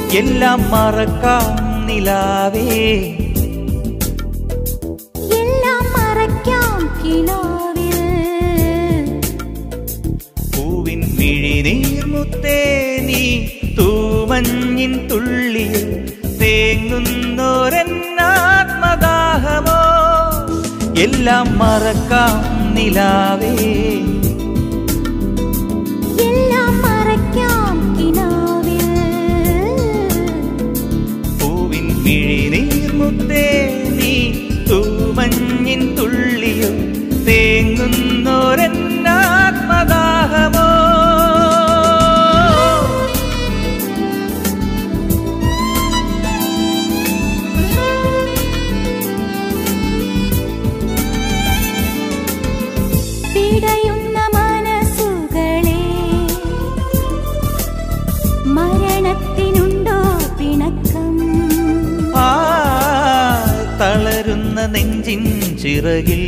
എല്ലാം മറക്കാം നിലാവേ എല്ലാം മറയ്ക്കാം കിനാവിൽ പൂവിൻ മിഴിനീർമുത്തേ നീ തൂമഞ്ഞിൻ തുള്ളിയിൽ തേങ്ങുന്നോരെന്നാത്മദാഹമോ എല്ലാം മറക്കാം നിലാവേ എല്ലാം മറയ്ക്കാം കിനാവിൽ പൂവിൻ മിഴിനീർമുത്തേ നീ തൂമഞ്ഞിൻ തുള്ളിയിൽ തേങ്ങുന്നോരെന്നാത്മദാഹമോ പിടയുന്ന മനസ്സുകളെ മരണത്തിനുണ്ടോ പിണക്കം ആ തളരുന്ന നെഞ്ചിൻ ചിറകിൽ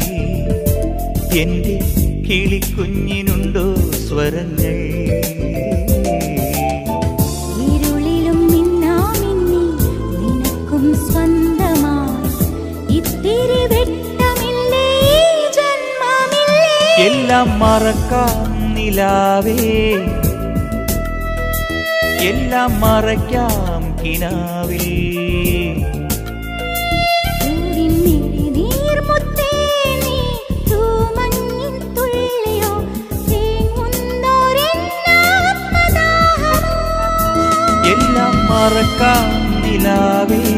എന്റെ കിളിക്കുഞ്ഞിനുണ്ടോ സ്വരങ്ങൾ ഇരുളിലും മിന്നാമിന്നി നിനക്കും സ്വന്തമായി ഇത്തിരി വെട്ടമില്ലേ ഈ ജന്മമില്ലേ എല്ലാം മറക്കാം നിലാവേ എല്ലാം മറയ്ക്കാം കിനാവിൽ പൂവിൻ മിഴിനീർമുത്തേ നീ തൂമഞ്ഞിൻ തുള്ളിയോ തേങ്ങുന്നോരെന്നാത്മദാഹമോ എല്ലാം മറക്കാം നിലാവേ